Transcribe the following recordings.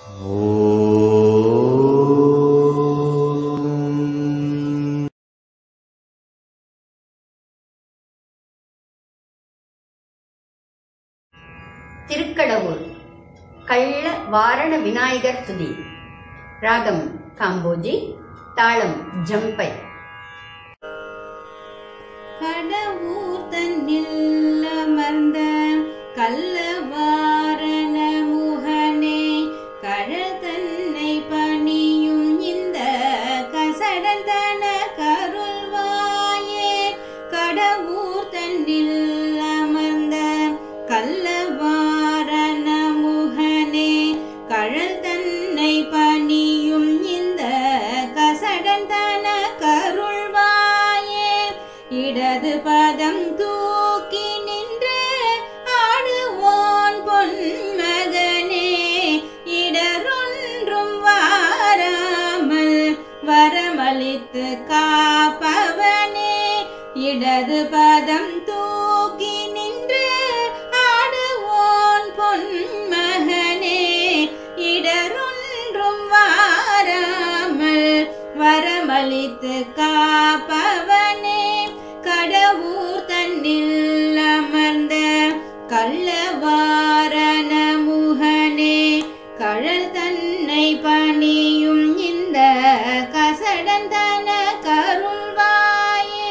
திருக்கடவூர் கள்ள வாரண விநாயகர் துதி ராகம் காம்போஜி தாளம் ஜம்பை கடவுர் தன்னில் அமர்ந்த கள்ளவாரண முகனே கழல் தன்னை பணியும் இந்த கசடந்தன கருள்வாயே கடவுர் தன்னில் அமர்ந்த கள்ளவாரண முகனே கழல் தன்னை பணியும் இந்த கசடந்தன கருள்வாயே இடது பதம் தூக்கி நின்று ஆடுவோன் பொன்மகனே இடரொன்றும் வாராமல் வரமளித்து காப்பவனே இடது பதம் தூக்கி நின்று ஆடுவோன் பொன்மகனே இடரொன்றும் வாராமல் வரமளித்து காப்பவனே கடவுர் தன்னில் அமர்ந்த கள்ளவாரண முகனே கழல் தன்னை பணியும் இந்த கசடந்தன கருள்வாயே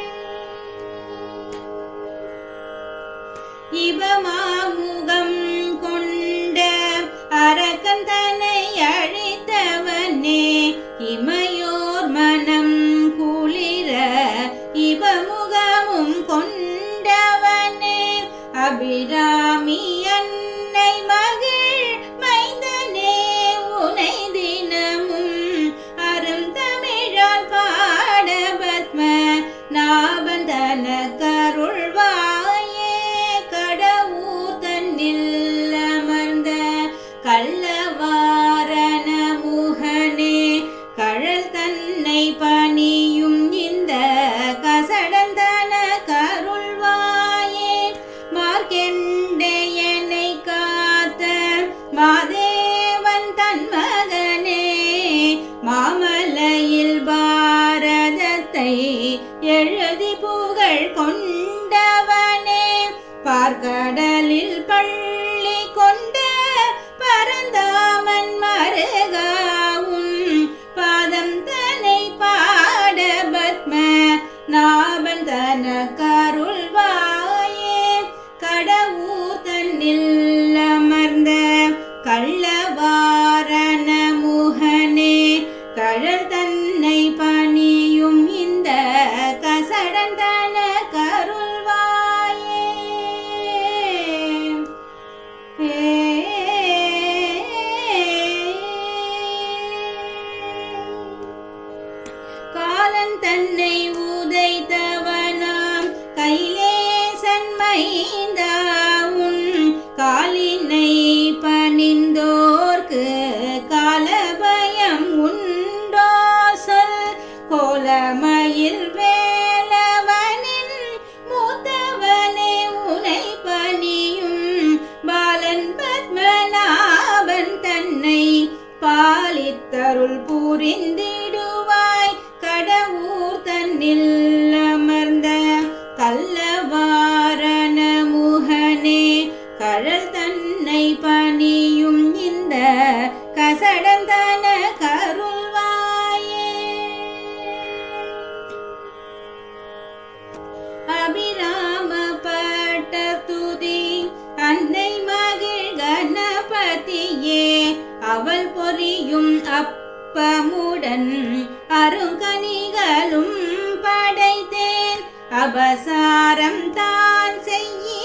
இவமாமுகம் கொண்ட அரக்கன் தன்னை அழித்தவனே இமையோர் மனம் குளிர இவமுகமும் கொண்டவனே அபிராமி அன்னை மகிழ் மைந்தனே உனை தினமும் அரும் தமிழால் பாட பத்ம நாபந்தன கருள்வாயே கடவுர் தன்னில் அமர்ந்த கள்ளவாரண முகனே கழல் தன்னை பணியும் இந்த கசடந்தன கருள்வாயே மார்க்கெண்டையனை காத்த மாதேவன் தன் மகனே மாமலையில் பாரதத்தை எழுதி புகழ் கொண்டவனே பார்க்கடலில் பள்ளி கொண்ட பரந்தாமன் மருகாவும் பாதம் தனை பாட பத்ம நாபன் தன கருள்வாயே கடவுர் தன்னில் அமர்ந்த கள்ளவாரண முகனே கழல் தன்னை பணியும் இந்த கசடந்தன கருள்வாயே காலன் தன்னை உதைத்தவனாம் கைலேசன் மைந்தாவும் காலினை பணிந்தோர்க்கு காலபயம் உண்டோ சொல் கோலமயில் வேலவனின் மூத்தவனே உனை பணியும் பாலன் பத்மநாபன் தன்னை பாலித்தருள் புரிந்திடுவாய் கடவுர் தன்னில் அமர்ந்த கள்ளவாரண முகனே கழல் தன்னை பணியும் இந்த கசடந்தன கருள்வாயே அபிராமப்பட்ட துதி அன்னை மகிழ் கணபதியே அவள் பொரியும் அப்பமுடன் அருங்கனிகளும் படைத்தேன் அபசாரம் தான் செய்ய